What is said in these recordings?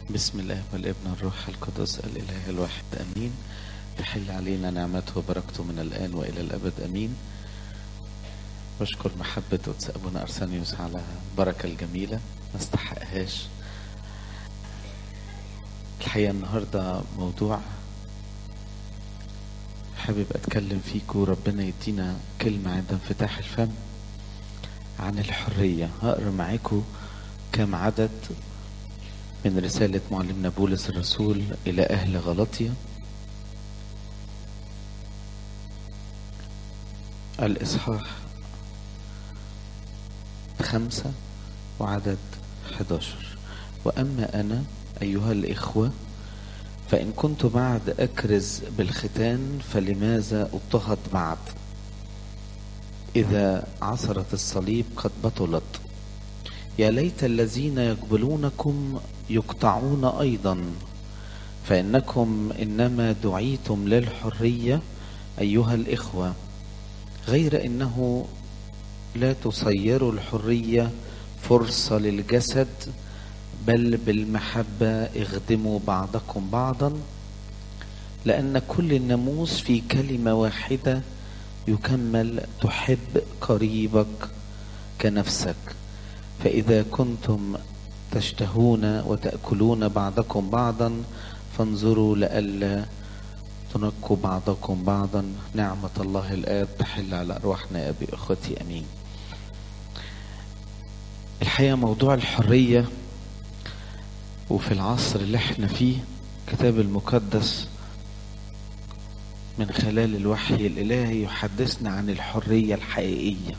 بسم الله والابن الروح القدس الإله الواحد أمين تحل علينا نعمته وبركته من الآن وإلى الأبد أمين بشكر محبة قدس أبونا أرسانيوس على البركة الجميلة ما استحقهاش الحقيقة النهاردة موضوع حابب أتكلم فيكم ربنا يدينا كلمة عند انفتاح الفم عن الحرية هقرا معاكم كام عدد من رسالة معلمنا بولس الرسول إلى أهل غلطية الإصحاح خمسة وعدد 11 وأما أنا أيها الإخوة فإن كنت بعد أكرز بالختان فلماذا أضطهد بعد إذا عثرت الصليب قد بطلت يا ليت الذين يقبلونكم يقطعون أيضا فإنكم إنما دعيتم للحرية أيها الإخوة غير إنه لا تصيروا الحرية فرصة للجسد بل بالمحبة اخدموا بعضكم بعضا لأن كل الناموس في كلمة واحدة يكمل تحب قريبك كنفسك فإذا كنتم تشتهون وتأكلون بعضكم بعضا فانظروا لئلا تنكوا بعضكم بعضا نعمة الله الآب تحل على أرواحنا يا أبي أخوتي أمين الحقيقة موضوع الحرية وفي العصر اللي احنا فيه كتاب المقدس من خلال الوحي الإلهي يحدثنا عن الحرية الحقيقية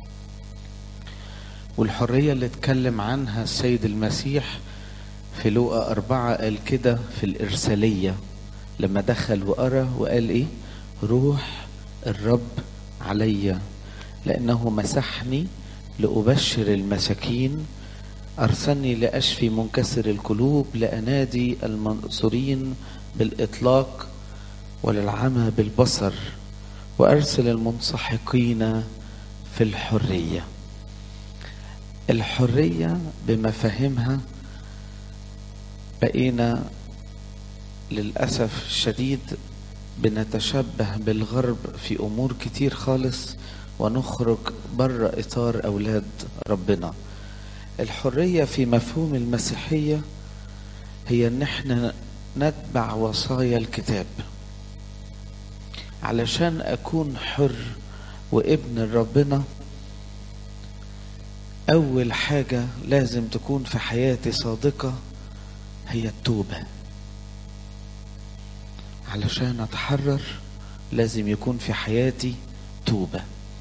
والحرية اللي اتكلم عنها السيد المسيح في لوقا أربعة قال كده في الإرسالية لما دخل وقرا وقال إيه روح الرب عليا لأنه مسحني لأبشر المساكين أرسلني لأشفي منكسر القلوب لأنادي المنصورين بالإطلاق وللعمى بالبصر وأرسل المنسحقين في الحرية الحرية بمفاهيمها بقينا للأسف الشديد بنتشبه بالغرب في أمور كتير خالص ونخرج بره إطار أولاد ربنا الحرية في مفهوم المسيحية هي ان احنا نتبع وصايا الكتاب علشان اكون حر وابن ربنا اول حاجة لازم تكون في حياتي صادقة هي التوبة علشان اتحرر لازم يكون في حياتي توبه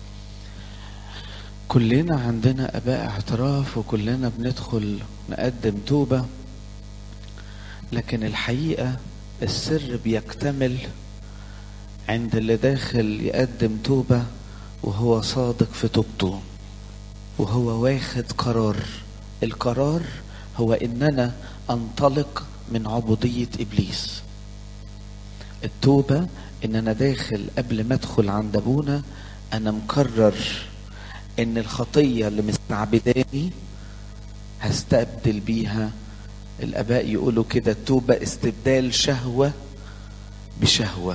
كلنا عندنا اباء اعتراف وكلنا بندخل نقدم توبه لكن الحقيقه السر بيكتمل عند اللي داخل يقدم توبه وهو صادق في توبته وهو واخد قرار القرار هو ان انا انطلق من عبوديه ابليس التوبه ان انا داخل قبل ما ادخل عند ابونا انا مقرر ان الخطيه اللي مستعبداني هستبدل بيها الاباء يقولوا كده التوبه استبدال شهوه بشهوه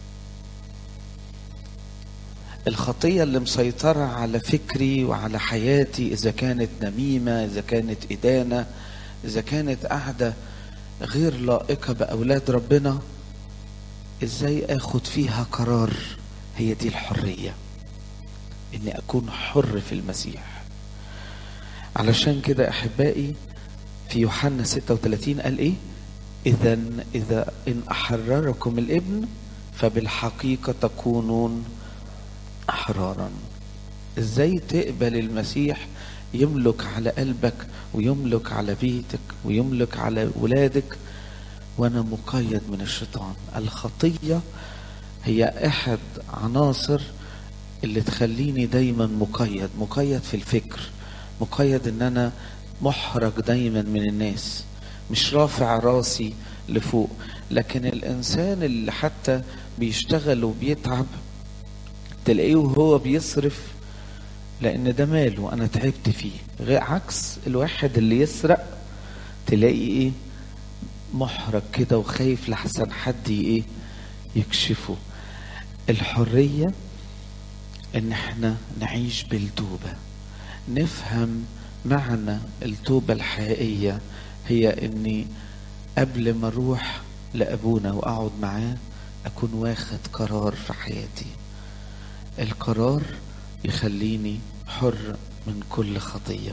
الخطيه اللي مسيطره على فكري وعلى حياتي اذا كانت نميمه اذا كانت ادانه اذا كانت قاعده غير لائقه باولاد ربنا ازاي اخد فيها قرار هي دي الحريه اني اكون حر في المسيح علشان كده احبائي في يوحنا 36 قال ايه اذا اذا ان احرركم الابن فبالحقيقه تكونون احرارا ازاي تقبل المسيح يملك على قلبك ويملك على بيتك ويملك على ولادك وانا مقيد من الشيطان الخطيه هي احد عناصر اللي تخليني دايما مقيد مقيد في الفكر مقيد ان انا محرج دايما من الناس مش رافع راسي لفوق لكن الانسان اللي حتى بيشتغل وبيتعب تلاقيه وهو بيصرف لان ده ماله انا تعبت فيه غير عكس الواحد اللي يسرق تلاقي ايه محرج كده وخايف لحسن حد ايه يكشفه الحرية ان احنا نعيش بالتوبة نفهم معنى التوبة الحقيقية هي اني قبل ما اروح لابونا واقعد معاه اكون واخد قرار في حياتي القرار يخليني حر من كل خطيه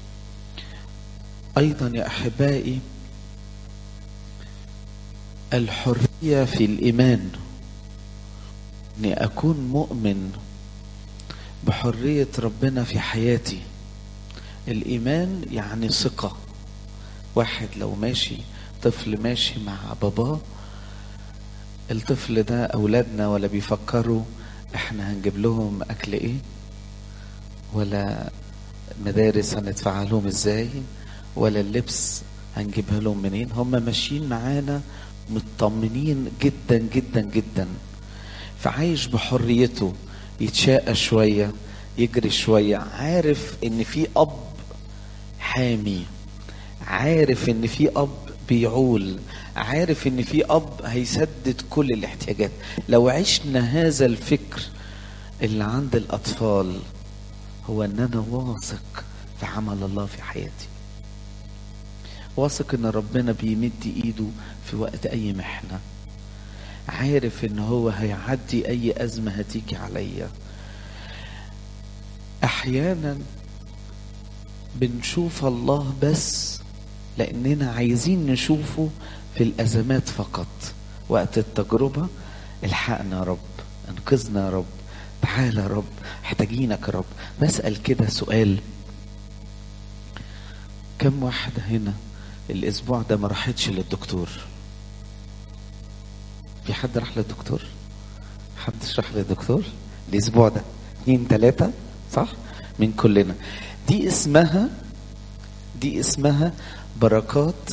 ايضا يا احبائي الحريه في الايمان اني اكون مؤمن بحريه ربنا في حياتي الايمان يعني ثقه واحد لو ماشي طفل ماشي مع باباه الطفل ده اولادنا ولا بيفكروا احنا هنجيب لهم اكل ايه ولا مدارس هندفع لهم ازاي ولا اللبس هنجيبها لهم منين هم ماشيين معانا مطمنين جدا جدا جدا فعايش بحريته يتشاقى شوية يجري شوية عارف ان في اب حامي عارف ان في اب بيعول عارف ان في اب هيسدد كل الاحتياجات لو عشنا هذا الفكر اللي عند الاطفال هو ان انا واثق في عمل الله في حياتي واثق ان ربنا بيمد ايده في وقت اي محنه عارف ان هو هيعدي اي ازمه هتيجي عليا احيانا بنشوف الله بس لاننا عايزين نشوفه في الازمات فقط وقت التجربه الحقنا يا رب انقذنا يا رب تعالى يا رب محتاجينك يا رب بسال كده سؤال كم واحده هنا الاسبوع ده ما راحتش للدكتور في حد راح للدكتور حد راح للدكتور الاسبوع ده اتنين تلاتة صح من كلنا دي اسمها دي اسمها بركات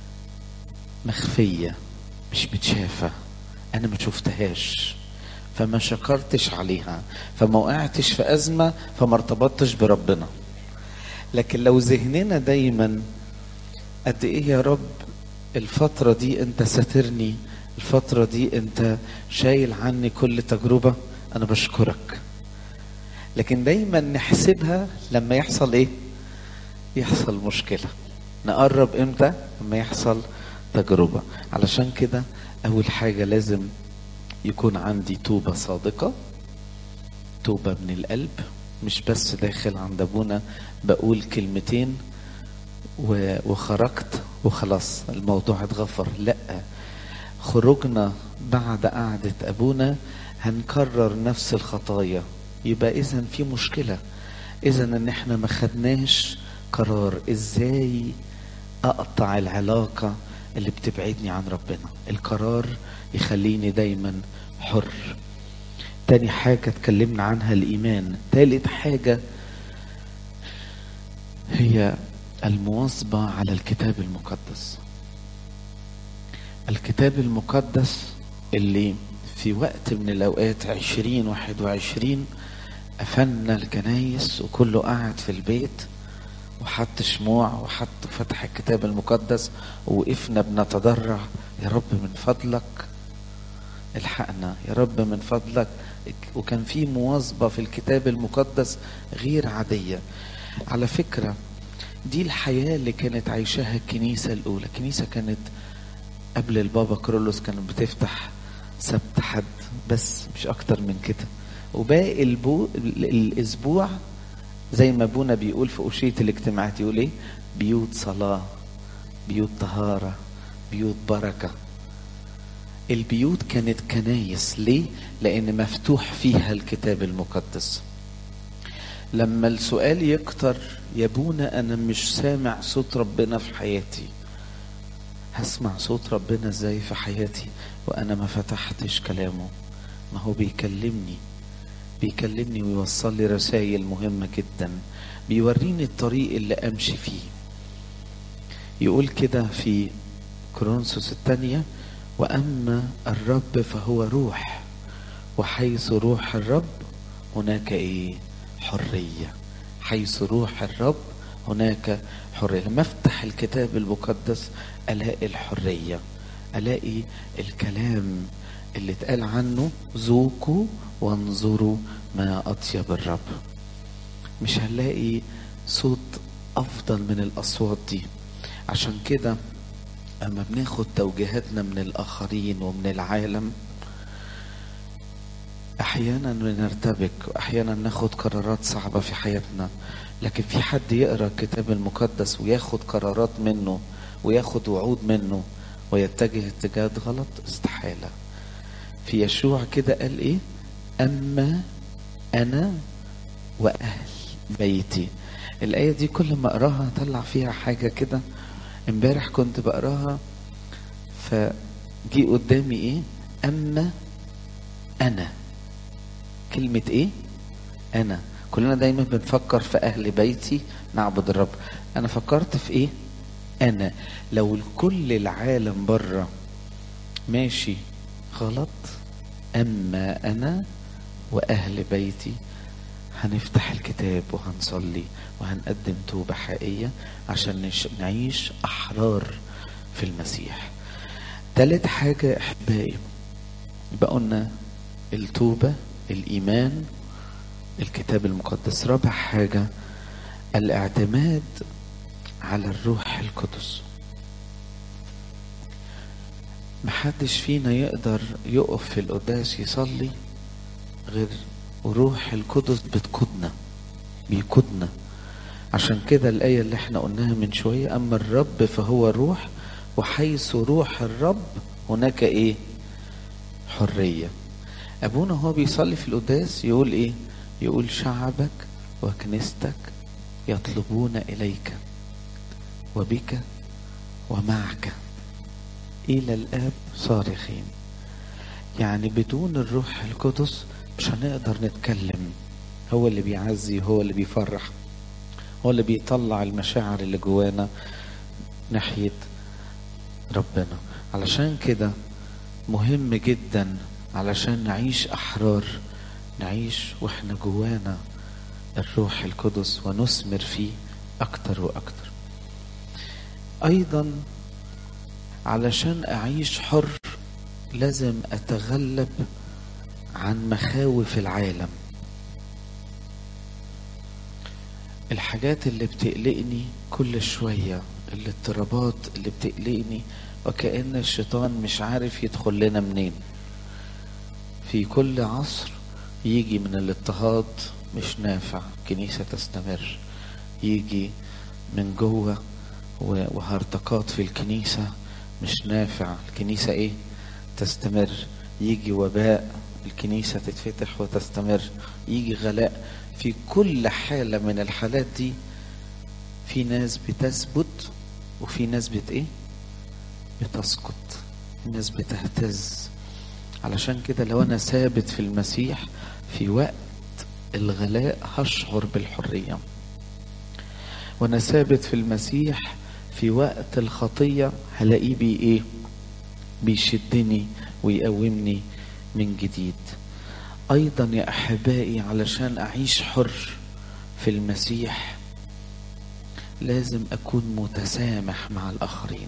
مخفية مش متشافة انا ما شفتهاش فما شكرتش عليها فما وقعتش في ازمة فما ارتبطتش بربنا لكن لو ذهننا دايما قد ايه يا رب الفترة دي انت ساترني الفترة دي انت شايل عني كل تجربة انا بشكرك لكن دايما نحسبها لما يحصل ايه يحصل مشكلة نقرب امتى لما يحصل تجربة علشان كده اول حاجة لازم يكون عندي توبة صادقة توبة من القلب مش بس داخل عند ابونا بقول كلمتين وخرجت وخلاص الموضوع اتغفر لا خروجنا بعد قعدة أبونا هنكرر نفس الخطايا يبقى إذا في مشكلة إذا إن إحنا ما خدناش قرار إزاي أقطع العلاقة اللي بتبعدني عن ربنا القرار يخليني دايما حر تاني حاجة اتكلمنا عنها الإيمان تالت حاجة هي المواظبة على الكتاب المقدس الكتاب المقدس اللي في وقت من الأوقات عشرين واحد وعشرين قفلنا الكنايس وكله قاعد في البيت وحط شموع وحط فتح الكتاب المقدس ووقفنا بنتضرع يا رب من فضلك الحقنا يا رب من فضلك وكان في مواظبة في الكتاب المقدس غير عادية على فكرة دي الحياة اللي كانت عايشاها الكنيسة الأولى الكنيسة كانت قبل البابا كرولوس كانت بتفتح سبت حد بس مش أكتر من كده وباقي البو... الأسبوع زي ما ابونا بيقول في أشية الاجتماعات يقول إيه بيوت صلاة بيوت طهارة بيوت بركة البيوت كانت كنايس ليه؟ لأن مفتوح فيها الكتاب المقدس لما السؤال يكتر يا ابونا أنا مش سامع صوت ربنا في حياتي هسمع صوت ربنا ازاي في حياتي وأنا ما فتحتش كلامه ما هو بيكلمني بيكلمني ويوصل لي رسائل مهمة جدا بيوريني الطريق اللي أمشي فيه يقول كده في كورنثوس الثانية وأما الرب فهو روح وحيث روح الرب هناك إيه حرية حيث روح الرب هناك حرية لما افتح الكتاب المقدس الاقي الحرية الاقي الكلام اللي اتقال عنه ذوقوا وانظروا ما اطيب الرب مش هنلاقي صوت افضل من الاصوات دي عشان كده اما بناخد توجيهاتنا من الاخرين ومن العالم احيانا بنرتبك واحيانا ناخد قرارات صعبه في حياتنا لكن في حد يقرا الكتاب المقدس وياخد قرارات منه وياخد وعود منه ويتجه اتجاهات غلط استحاله في يشوع كده قال ايه اما انا واهل بيتي الايه دي كل ما اقراها اطلع فيها حاجه كده امبارح كنت بقراها فجي قدامي ايه اما انا كلمه ايه انا كلنا دايما بنفكر في اهل بيتي نعبد الرب انا فكرت في ايه انا لو كل العالم بره ماشي غلط اما انا واهل بيتي هنفتح الكتاب وهنصلي وهنقدم توبة حقيقية عشان نعيش أحرار في المسيح تالت حاجة أحبائي يبقى قلنا التوبة الإيمان الكتاب المقدس رابع حاجة الاعتماد على الروح القدس محدش فينا يقدر يقف في القداس يصلي غير وروح القدس بتقودنا بيقودنا عشان كده الآية اللي احنا قلناها من شوية أما الرب فهو روح وحيث روح الرب هناك إيه حرية أبونا هو بيصلي في القداس يقول إيه يقول شعبك وكنيستك يطلبون إليك وبك ومعك إلى الآب صارخين يعني بدون الروح القدس مش هنقدر نتكلم هو اللي بيعزي هو اللي بيفرح هو اللي بيطلع المشاعر اللي جوانا ناحية ربنا علشان كده مهم جدا علشان نعيش أحرار نعيش واحنا جوانا الروح القدس ونثمر فيه أكتر وأكتر أيضا علشان أعيش حر لازم أتغلب عن مخاوف العالم الحاجات اللي بتقلقني كل شوية الاضطرابات اللي بتقلقني وكأن الشيطان مش عارف يدخل لنا منين في كل عصر يجي من الاضطهاد مش نافع كنيسة تستمر يجي من جوه وهرطقات في الكنيسة مش نافع الكنيسة ايه تستمر يجي وباء الكنيسة تتفتح وتستمر يجي غلاء في كل حالة من الحالات دي في ناس بتثبت وفي ناس بت ايه بتسقط الناس بتهتز علشان كده لو انا ثابت في المسيح في وقت الغلاء هشعر بالحرية وانا ثابت في المسيح في وقت الخطية هلاقيه بي ايه بيشدني ويقومني من جديد ايضا يا احبائي علشان اعيش حر في المسيح لازم اكون متسامح مع الاخرين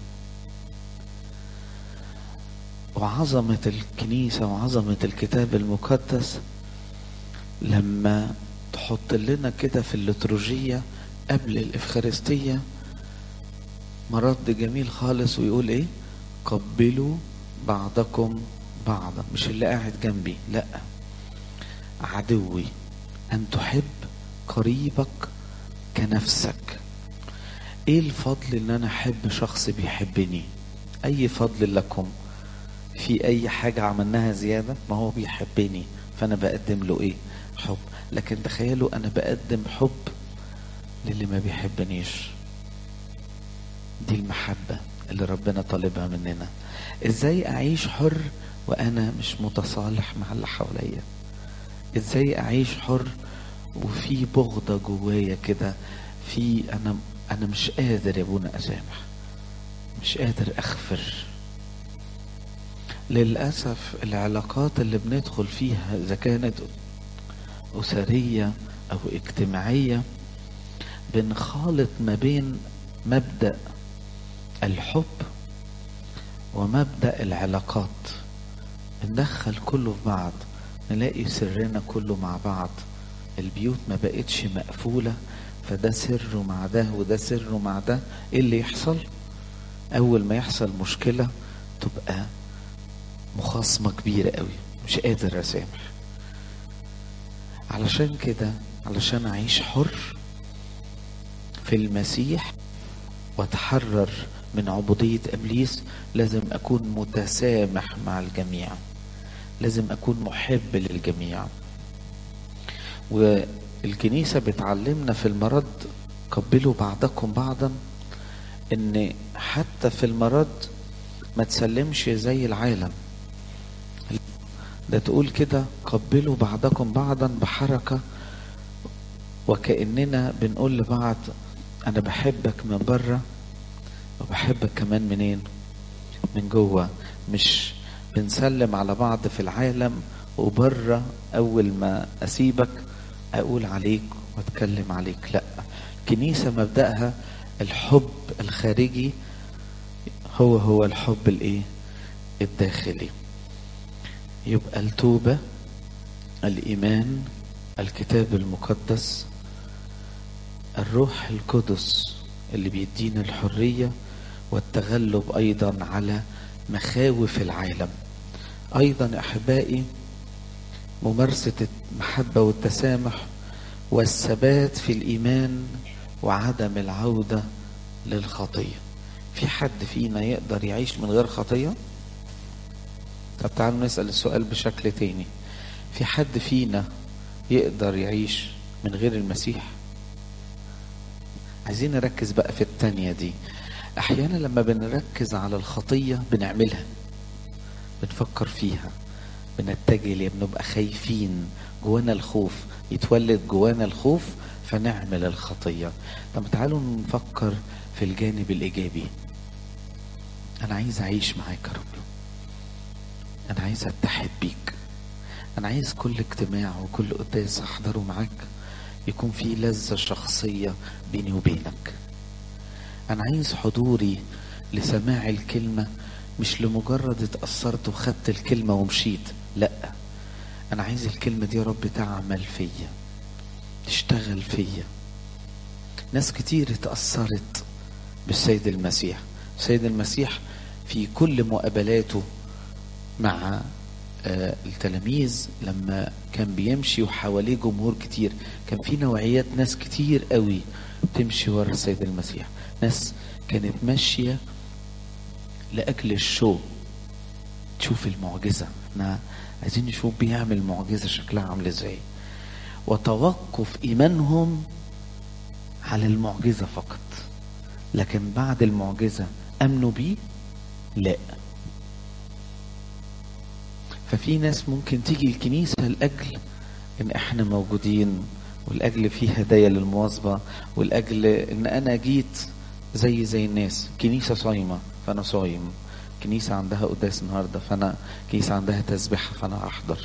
وعظمة الكنيسة وعظمة الكتاب المقدس لما تحط لنا كده في الليتروجية قبل الإفخارستية مرد جميل خالص ويقول إيه قبلوا بعضكم بعضا مش اللي قاعد جنبي لا عدوي أن تحب قريبك كنفسك ايه الفضل ان انا احب شخص بيحبني اي فضل لكم في اي حاجة عملناها زيادة ما هو بيحبني فانا بقدم له ايه حب لكن تخيلوا انا بقدم حب للي ما بيحبنيش دي المحبة اللي ربنا طالبها مننا ازاي اعيش حر وانا مش متصالح مع اللي حواليا ازاي اعيش حر وفي بغضة جوايا كده في انا انا مش قادر يا ابونا اسامح مش قادر اغفر للاسف العلاقات اللي بندخل فيها اذا كانت اسريه او اجتماعيه بنخالط ما بين مبدأ الحب ومبدأ العلاقات بندخل كله في بعض نلاقي سرنا كله مع بعض البيوت ما بقتش مقفولة فده سر مع ده وده سر مع ده ايه اللي يحصل اول ما يحصل مشكلة تبقى مخاصمة كبيرة قوي مش قادر اسامح علشان كده علشان اعيش حر في المسيح واتحرر من عبودية ابليس لازم اكون متسامح مع الجميع لازم اكون محب للجميع والكنيسة بتعلمنا في المرض قبلوا بعضكم بعضا ان حتى في المرض ما تسلمش زي العالم ده تقول كده قبلوا بعضكم بعضا بحركة وكأننا بنقول لبعض أنا بحبك من بره وبحبك كمان منين من جوه مش بنسلم على بعض في العالم وبره أول ما أسيبك أقول عليك وأتكلم عليك لا الكنيسة مبدأها الحب الخارجي هو هو الحب الايه الداخلي يبقى التوبة الإيمان الكتاب المقدس الروح القدس اللي بيدينا الحرية والتغلب أيضا على مخاوف العالم أيضا أحبائي ممارسة المحبة والتسامح والثبات في الإيمان وعدم العودة للخطية في حد فينا يقدر يعيش من غير خطية طب تعالوا نسأل السؤال بشكل تاني في حد فينا يقدر يعيش من غير المسيح عايزين نركز بقى في التانية دي احيانا لما بنركز على الخطية بنعملها بنفكر فيها بنتجه ليه بنبقى خايفين جوانا الخوف يتولد جوانا الخوف فنعمل الخطية طب تعالوا نفكر في الجانب الإيجابي أنا عايز أعيش معاك يا رب أنا عايز أتحد بيك أنا عايز كل اجتماع وكل قداس أحضره معاك يكون في لذة شخصية بيني وبينك أنا عايز حضوري لسماع الكلمة مش لمجرد اتأثرت وخدت الكلمة ومشيت لا أنا عايز الكلمة دي يا رب تعمل فيا تشتغل فيا ناس كتير اتأثرت بالسيد المسيح السيد المسيح في كل مقابلاته مع التلاميذ لما كان بيمشي وحواليه جمهور كتير كان في نوعيات ناس كتير قوي تمشي ورا السيد المسيح ناس كانت ماشية لأجل الشو تشوف المعجزة احنا عايزين نشوف بيعمل معجزة شكلها عامل ازاي وتوقف إيمانهم على المعجزة فقط لكن بعد المعجزة أمنوا بيه لا ففي ناس ممكن تيجي الكنيسة لأجل إن إحنا موجودين والأجل في هدايا للمواظبة والأجل إن أنا جيت زي زي الناس كنيسة صايمة فأنا صايم كنيسة عندها قداس النهاردة فأنا كنيسة عندها تسبيحة فأنا أحضر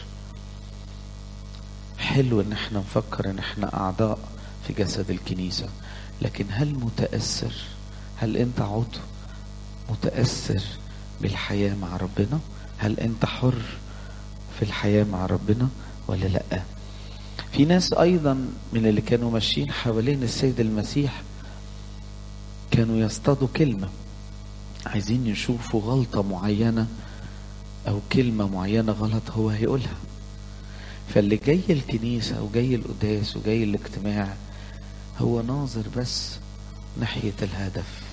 حلو إن إحنا نفكر إن إحنا أعضاء في جسد الكنيسة لكن هل متأثر هل أنت عضو متأثر بالحياة مع ربنا هل أنت حر في الحياة مع ربنا ولا لأ في ناس أيضا من اللي كانوا ماشيين حوالين السيد المسيح كانوا يصطادوا كلمة عايزين يشوفوا غلطة معينة أو كلمة معينة غلط هو هيقولها فاللي جاي الكنيسة أو جاي القداس وجاي الاجتماع هو ناظر بس ناحية الهدف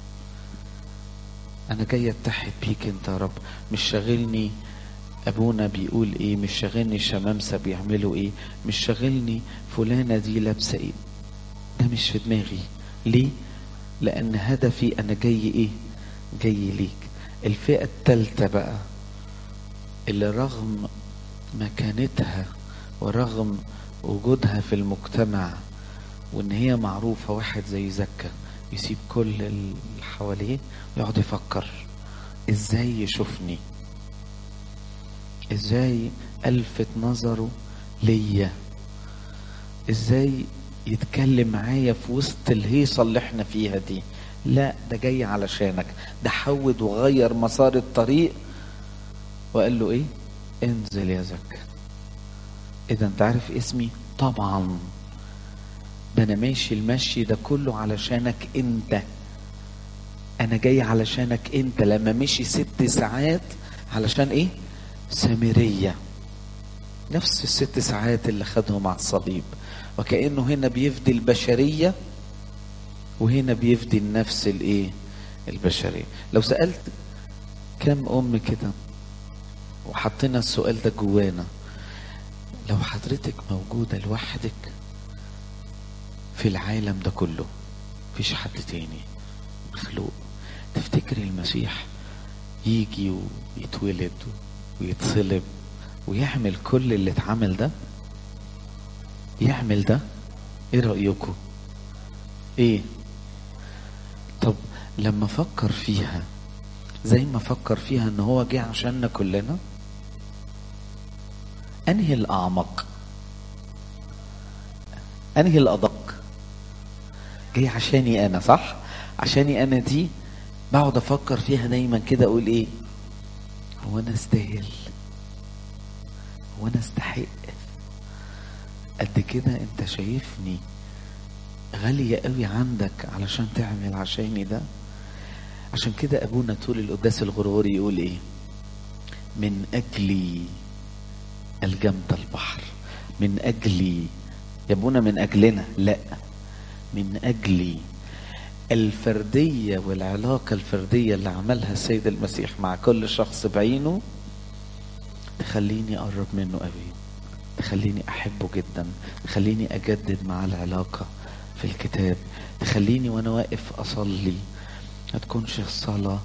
أنا جاي أتحد بيك أنت يا رب مش شاغلني أبونا بيقول إيه مش شاغلني الشمامسة بيعملوا إيه مش شاغلني فلانة دي لابسة إيه ده مش في دماغي ليه لأن هدفي أنا جاي إيه جاي ليك الفئة التالتة بقى اللي رغم مكانتها ورغم وجودها في المجتمع وان هي معروفة واحد زي زكا يسيب كل اللي حواليه ويقعد يفكر ازاي يشوفني ازاي الفت نظره ليا ازاي يتكلم معايا في وسط الهيصة اللي احنا فيها دي لا ده جاي علشانك ده حود وغير مسار الطريق وقال له ايه انزل يا زكا اذا انت عارف اسمي طبعا ده انا ماشي المشي ده كله علشانك انت انا جاي علشانك انت لما مشي ست ساعات علشان ايه سامرية نفس الست ساعات اللي خدهم على الصليب وكأنه هنا بيفدي البشرية وهنا بيفدي النفس الايه البشرية لو سألت كم ام كده وحطينا السؤال ده جوانا لو حضرتك موجودة لوحدك في العالم ده كله مفيش حد تاني مخلوق تفتكري المسيح يجي ويتولد ويتصلب ويعمل كل اللي اتعمل ده يعمل ده ايه رأيكم ايه طب لما فكر فيها زي ما فكر فيها ان هو جه عشاننا كلنا انهي الاعمق انهي الادق جاي عشاني انا صح عشاني انا دي بقعد افكر فيها دايما كده اقول ايه هو انا استاهل هو انا استحق قد كده انت شايفني غالية قوي عندك علشان تعمل عشاني ده عشان كده ابونا طول القداس الغروري يقول ايه من اجلي الجمت البحر من اجلي يا ابونا من اجلنا لا من اجلي الفردية والعلاقة الفردية اللي عملها السيد المسيح مع كل شخص بعينه تخليني أقرب منه قوي تخليني أحبه جدا تخليني أجدد معاه العلاقة في الكتاب تخليني وأنا واقف أصلي ما تكونش الصلاة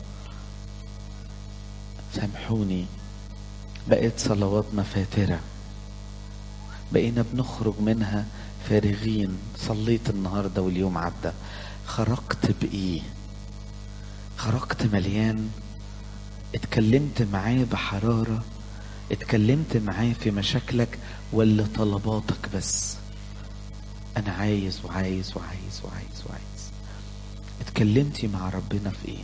سامحوني بقت صلواتنا فاترة بقينا بنخرج منها فارغين صليت النهاردة واليوم عدى خرجت بإيه خرجت مليان اتكلمت معاه بحرارة اتكلمت معاه في مشاكلك ولا طلباتك بس انا عايز وعايز وعايز وعايز وعايز اتكلمتي مع ربنا في ايه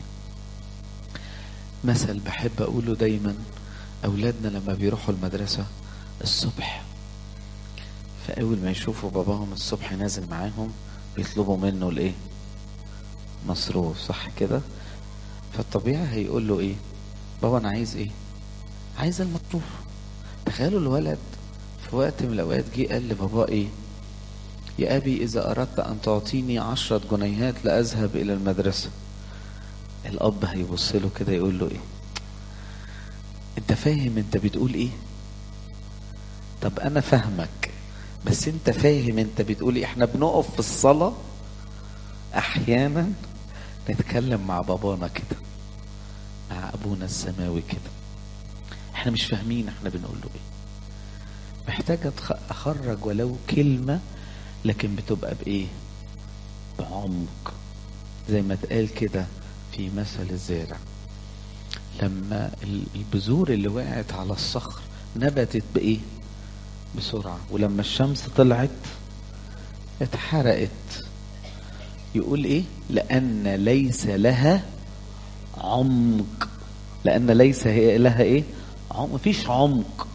مثل بحب اقوله دايما اولادنا لما بيروحوا المدرسة الصبح فاول ما يشوفوا باباهم الصبح نازل معاهم بيطلبوا منه الايه مصروف صح كده فالطبيعي هيقول له ايه بابا انا عايز ايه عايز المصروف تخيلوا الولد في وقت من الاوقات جه قال لبابا ايه يا ابي اذا اردت ان تعطيني عشرة جنيهات لاذهب الى المدرسة الاب هيبص له كده يقول له ايه انت فاهم انت بتقول ايه طب انا فاهمك بس انت فاهم انت بتقول ايه احنا بنقف في الصلاة احيانا نتكلم مع بابانا كده مع ابونا السماوي كده احنا مش فاهمين احنا بنقول له ايه محتاج اخرج ولو كلمة لكن بتبقى بايه بعمق زي ما اتقال كده في مثل الزارع لما البذور اللي وقعت على الصخر نبتت بايه بسرعة ولما الشمس طلعت اتحرقت يقول ايه لان ليس لها عمق لان ليس هي لها ايه عمق مفيش عمق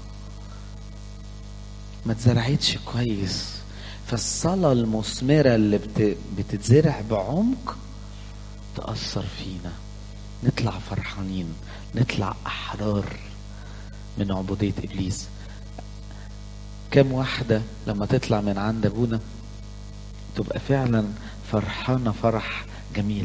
ما اتزرعتش كويس فالصلاة المثمرة اللي بت... بتتزرع بعمق تأثر فينا نطلع فرحانين نطلع أحرار من عبودية إبليس كم واحدة لما تطلع من عند أبونا تبقى فعلا فرحانة فرح جميل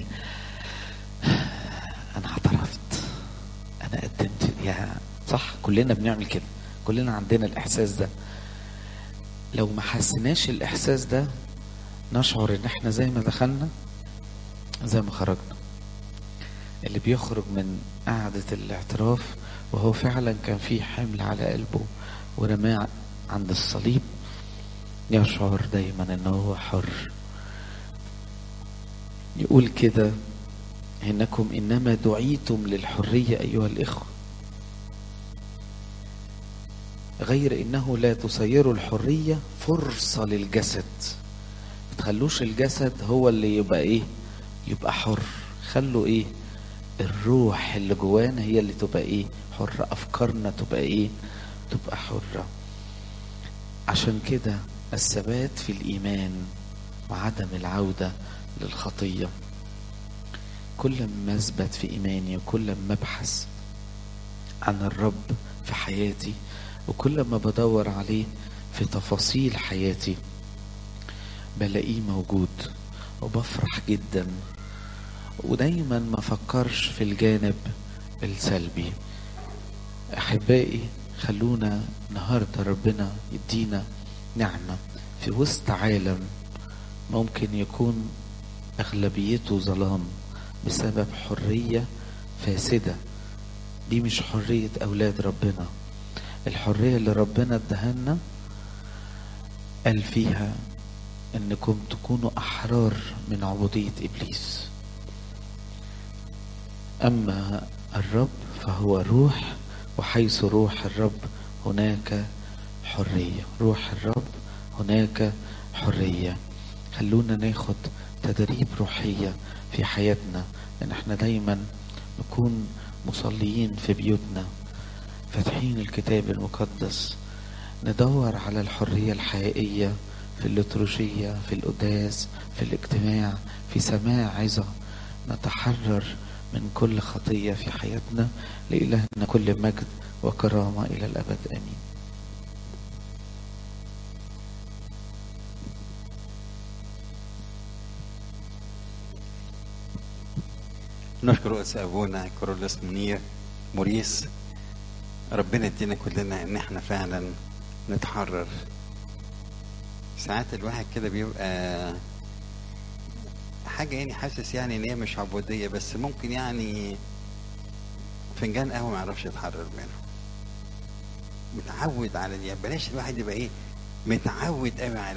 أنا اعترفت أنا قدمت يا صح كلنا بنعمل كده كلنا عندنا الإحساس ده لو ما حسناش الإحساس ده نشعر إن إحنا زي ما دخلنا زي ما خرجنا اللي بيخرج من قعدة الاعتراف وهو فعلا كان فيه حمل على قلبه ورماه عند الصليب يشعر دايما انه هو حر يقول كده انكم انما دعيتم للحريه ايها الاخوه غير انه لا تصيروا الحريه فرصه للجسد تخلوش الجسد هو اللي يبقى ايه يبقى حر خلوا ايه الروح اللي جوانا هي اللي تبقى ايه حرة افكارنا تبقى ايه تبقى حرة عشان كده الثبات في الايمان وعدم العودة للخطية كل ما اثبت في ايماني وكل ما ابحث عن الرب في حياتي وكل ما بدور عليه في تفاصيل حياتي بلاقيه موجود وبفرح جدا ودايما ما فكرش في الجانب السلبي احبائي خلونا النهارده ربنا يدينا نعمه في وسط عالم ممكن يكون اغلبيته ظلام بسبب حريه فاسده دي مش حريه اولاد ربنا الحريه اللي ربنا ادهنا قال فيها انكم تكونوا احرار من عبوديه ابليس اما الرب فهو روح وحيث روح الرب هناك حريه روح الرب هناك حريه خلونا ناخد تدريب روحيه في حياتنا ان احنا دايما نكون مصليين في بيوتنا فاتحين الكتاب المقدس ندور على الحريه الحقيقيه في الليتروجية في القداس في الاجتماع في سماع عظة نتحرر من كل خطية في حياتنا لإلهنا كل مجد وكرامة إلى الأبد آمين نشكر رؤوس ابونا كورولوس منير موريس ربنا يدينا كلنا ان احنا فعلا نتحرر ساعات الواحد كده بيبقى حاجة يعني حاسس يعني ان هي مش عبودية بس ممكن يعني فنجان قهوة ما يعرفش يتحرر منه متعود على دي بلاش الواحد يبقى ايه متعود قوي على